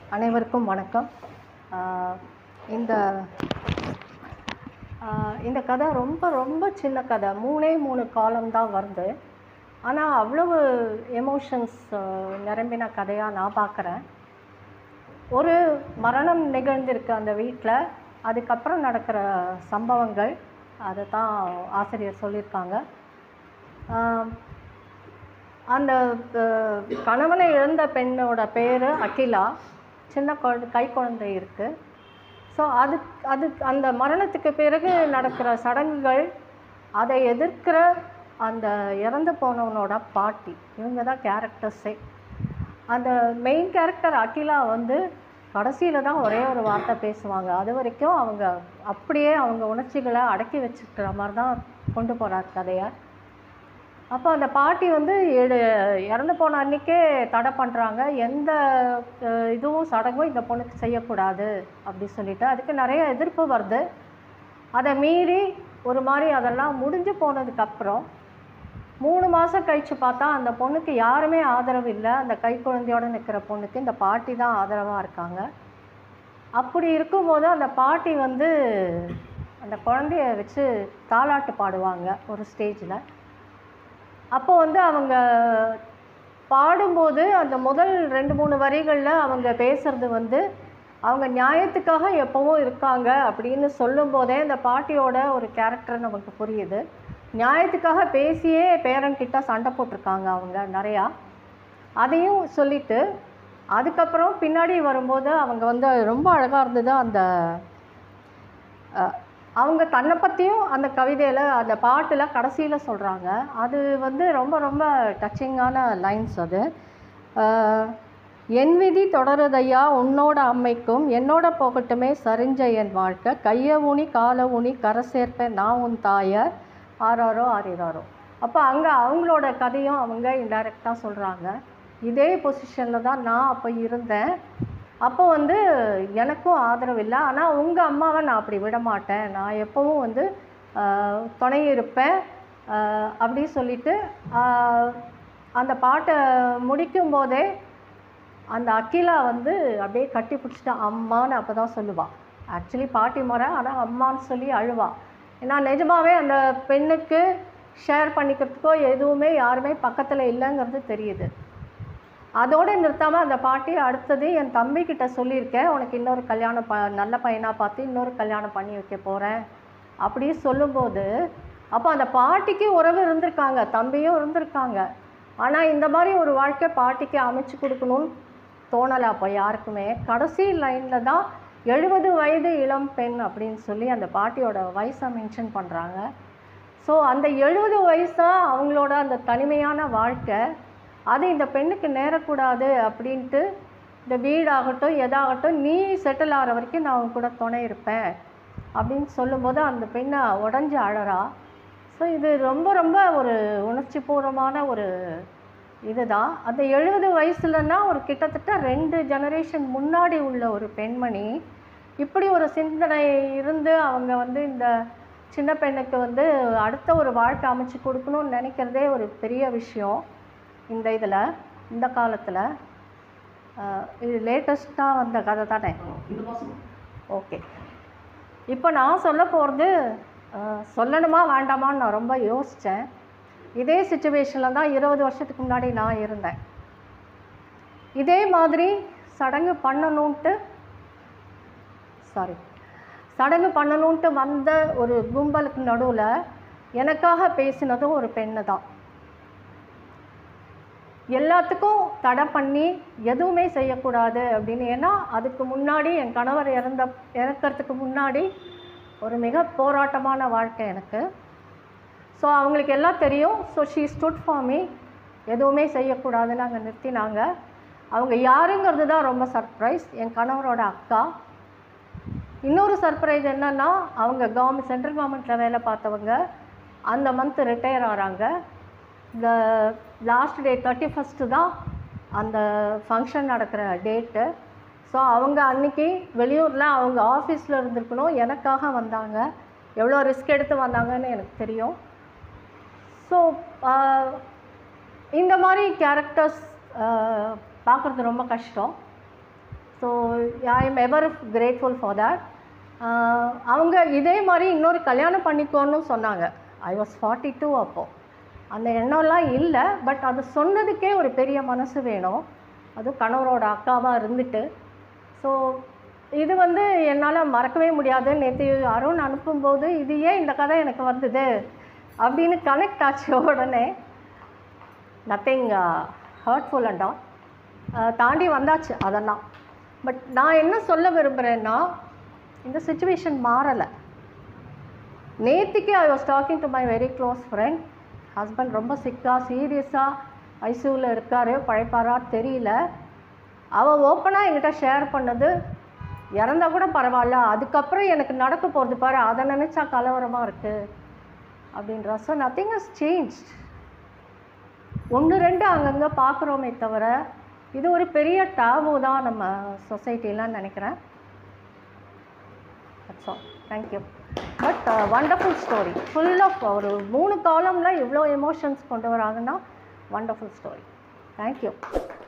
அனைவருக்கும் வணக்கம் ஆஹ் இந்த ஆஹ் இந்த கதை ரொம்ப ரொம்ப சின்ன கதை மூணே மூணு காலம் தான் வருது ஆனால் அவ்வளவு எமோஷன்ஸ் நிரம்பின கதையாக நான் பார்க்குறேன் ஒரு மரணம் நிகழ்ந்திருக்கு அந்த வீட்டில் அதுக்கப்புறம் நடக்கிற சம்பவங்கள் அதை தான் ஆசிரியர் சொல்லியிருக்காங்க ஆஹ் அந்த அஹ், கணவனை இழந்த பெண்ணோட பேர் அகிலா சின்ன குழந்தை கை குழந்தை இருக்குது ஸோ அது அது அந்த மரணத்துக்கு பிறகு நடக்கிற சடங்குகள் அதை எதிர்க்கிற அந்த இறந்து போனவனோட பாட்டி இவங்க தான் கேரக்டர்ஸே அந்த மெயின் கேரக்டர் அகிலா வந்து கடைசியில் தான் ஒரே ஒரு வார்த்தை பேசுவாங்க அது வரைக்கும் அவங்க அப்படியே அவங்க உணர்ச்சிகளை அடக்கி வச்சுக்கிற மாதிரி தான் கொண்டு போகிறார் கதையை அப்போ அந்த பாட்டி வந்து எடு இறந்து போன அன்றைக்கே தடை பண்ணுறாங்க எந்த அஹ், இதுவும் சடங்கும் இந்த பொண்ணுக்கு செய்யக்கூடாது அப்படி சொல்லிட்டு அதுக்கு நிறைய எதிர்ப்பு வருது அதை மீறி ஒரு மாதிரி அதெல்லாம் முடிஞ்சு போனதுக்கப்புறம் மூணு மாதம் கழித்து பார்த்தா அந்த பொண்ணுக்கு யாருமே ஆதரவு இல்லை அந்த கை குழந்தையோட நிற்கிற பொண்ணுக்கு இந்த பாட்டி தான் ஆதரவாக இருக்காங்க அப்படி இருக்கும்போது அந்த பாட்டி வந்து அந்த குழந்தைய வச்சு தாலாட்டு பாடுவாங்க ஒரு ஸ்டேஜில் அப்போ வந்து அவங்க பாடும்போது அந்த முதல் ரெண்டு மூணு வரிகளில் அவங்க பேசுறது வந்து அவங்க நியாயத்துக்காக எப்பவும் இருக்காங்க அப்படின்னு சொல்லும்போதே அந்த பாட்டியோட ஒரு கேரக்டர் நமக்கு புரியுது நியாயத்துக்காக பேசியே பேரன்கிட்ட சண்டை போட்டிருக்காங்க அவங்க நிறையா அதையும் சொல்லிட்டு அதுக்கப்புறம் பின்னாடி வரும்போது அவங்க வந்து ரொம்ப அழகாக இருந்தது அந்த அஹ், அவங்க தன்னை பற்றியும் அந்த கவிதையில் அந்த பாட்டில் கடைசியில் சொல்கிறாங்க அது வந்து ரொம்ப ரொம்ப டச்சிங்கான லைன்ஸ் அது அஹ், என் விதி தொடருதையா உன்னோட அம்மைக்கும் என்னோட போகட்டுமே சரிஞ்ச என் வாழ்க்கை கையை ஊனி காலை ஊனி கரை சேர்ப்பேன் நான் உன் தாய ஆறாரோ ஆறிறாரோ அப்போ அங்கே அவங்களோட கதையும் அவங்க இன்டைரக்டாக சொல்கிறாங்க இதே பொசிஷனில் தான் நான் அப்போ இருந்தேன் அப்போ வந்து எனக்கும் ஆதரவு இல்லை ஆனால் உங்கள் அம்மாவை நான் அப்படி விட மாட்டேன் நான் எப்போவும் வந்து ஆஹ், துணை இருப்பேன் ஆஹ், அப்படி சொல்லிட்டு ஆஹ், அந்த பாட்டை முடிக்கும் போதே அந்த அகிலா வந்து அப்படியே கட்டி பிடிச்சிட்டு அம்மான்னு அப்போ தான் சொல்லுவாள் ஆக்சுவலி பாட்டி முறை ஆனால் அம்மான்னு சொல்லி அழுவா ஏன்னா நிஜமாவே அந்த பெண்ணுக்கு ஷேர் பண்ணிக்கிறதுக்கோ எதுவுமே யாருமே பக்கத்தில் இல்லைங்கிறது தெரியுது அதோடு நிறுத்தாமல் அந்த பாட்டி அடுத்தது என் தம்பிக்கிட்ட சொல்லியிருக்கேன் உனக்கு இன்னொரு கல்யாணம் ப நல்ல பையனாக பார்த்து இன்னொரு கல்யாணம் பண்ணி வைக்க போகிறேன் அப்படி சொல்லும்போது அப்போ அந்த பாட்டிக்கு உறவு இருந்திருக்காங்க தம்பியும் இருந்திருக்காங்க ஆனால் இந்த மாதிரி ஒரு வாழ்க்கை பாட்டிக்கு அமைச்சு கொடுக்கணும்னு தோணலை அப்போ யாருக்குமே கடைசி லைனில் தான் எழுபது வயது இளம் பெண் அப்படின்னு சொல்லி அந்த பாட்டியோட வயசை மென்ஷன் பண்ணுறாங்க ஸோ அந்த எழுபது வயசாக அவங்களோட அந்த தனிமையான வாழ்க்கை அது இந்த பெண்ணுக்கு நேரக்கூடாது அப்படின்ட்டு இந்த வீடாகட்டும் எதாகட்டும் நீ செட்டில் ஆகிற வரைக்கும் நான் உன் கூட துணை இருப்பேன் அப்படின்னு சொல்லும்போது அந்த பெண்ணை உடஞ்சி அழறா ஸோ இது ரொம்ப ரொம்ப ஒரு உணர்ச்சிபூர்வமான ஒரு இதுதான் அந்த எழுபது வயசுலன்னா ஒரு கிட்டத்தட்ட ரெண்டு ஜெனரேஷன் முன்னாடி உள்ள ஒரு பெண்மணி இப்படி ஒரு சிந்தனை இருந்து அவங்க வந்து இந்த சின்ன பெண்ணுக்கு வந்து அடுத்த ஒரு வாழ்க்கை அமைச்சு கொடுக்கணும்னு நினைக்கிறதே ஒரு பெரிய விஷயம் இந்த இதில் இந்த காலத்தில் இது லேட்டஸ்ட்டாக வந்த கதை தானே ஓகே இப்போ நான் சொல்ல போகிறது சொல்லணுமா வேண்டாமான்னு நான் ரொம்ப யோசித்தேன் இதே சுச்சுவேஷனில் தான் இருபது வருஷத்துக்கு முன்னாடி நான் இருந்தேன் இதே மாதிரி சடங்கு பண்ணணுன்ட்டு சாரி சடங்கு பண்ணணுன்ட்டு வந்த ஒரு கும்பலுக்கு நடுவில் எனக்காக பேசினதும் ஒரு பெண்ணு தான் எல்லாத்துக்கும் தடை பண்ணி எதுவுமே செய்யக்கூடாது அப்படின்னு ஏன்னா அதுக்கு முன்னாடி என் கணவர் இறந்த இறக்கிறதுக்கு முன்னாடி ஒரு மிக போராட்டமான வாழ்க்கை எனக்கு ஸோ அவங்களுக்கு எல்லாம் தெரியும் so she stood for me எதுவுமே செய்யக்கூடாதுன்னு அங்கே நிறுத்தினாங்க அவங்க யாருங்கிறது தான் ரொம்ப சர்ப்ரைஸ் என் கணவரோட அக்கா இன்னொரு சர்ப்ரைஸ் என்னன்னா அவங்க கவர்மெண்ட் சென்ட்ரல் கவர்மெண்ட்டில் வேலை பார்த்தவங்க அந்த மந்த் ரிட்டையர் ஆகிறாங்க இந்த லாஸ்ட் டே தேர்ட்டி ஃபஸ்ட்டு தான் அந்த ஃபங்க்ஷன் நடக்கிற டேட்டு ஸோ அவங்க அன்னைக்கு வெளியூரில் அவங்க ஆஃபீஸில் இருந்திருக்கணும் எனக்காக வந்தாங்க எவ்வளோ ரிஸ்க் எடுத்து வந்தாங்கன்னு எனக்கு தெரியும் ஸோ இந்த மாதிரி கேரக்டர்ஸ் பார்க்குறது ரொம்ப கஷ்டம் so I am ever grateful for that அவங்க இதே மாதிரி இன்னொரு கல்யாணம் பண்ணிக்கோன்னு சொன்னாங்க ஐ வாஸ் ஃபார்ட்டி டூ அப்போது அந்த எண்ணம்லாம் இல்லை பட் அது சொன்னதுக்கே ஒரு பெரிய மனசு வேணும் அதுவும் கணவரோட அக்காவாக இருந்துட்டு ஸோ இது வந்து என்னால் மறக்கவே முடியாது நேற்று அருண் அனுப்பும்போது இது ஏன் இந்த கதை எனக்கு வந்தது அப்படின்னு கனெக்ட் ஆச்சு உடனே நத்திங் ஹர்ட்ஃபுல் அண்ட் ஆல் தாண்டி வந்தாச்சு அதெல்லாம் பட் நான் என்ன சொல்ல விரும்புகிறேன்னா இந்த சுச்சுவேஷன் மாறலை நேத்திக்கு I was talking to my very close friend husband ரொம்ப சிக்காக சீரியஸாக ஐசியூவில் இருக்கார் பழைப்பாரா தெரியல அவள் ஓப்பனாக என்கிட்ட ஷேர் பண்ணது இறந்தா கூட பரவாயில்ல அதுக்கப்புறம் எனக்கு நடக்க போகிறது பாரு அதை நினச்சா கலவரமாக இருக்குது அப்படின்றா ஸோ நத்திங் ஹஸ் சேஞ்ச் ஒன்று ரெண்டு அங்கங்கே பார்க்குறோமே தவிர இது ஒரு பெரிய டாபு தான் நம்ம சொசைட்டிலாம் நினைக்கிறேன் that's all thank you but wonderful story full of ஒரு மூணு காலமில் இவ்வளோ எமோஷன்ஸ் கொண்டு வராங்கன்னா வண்டர்ஃபுல் ஸ்டோரி தேங்க்யூ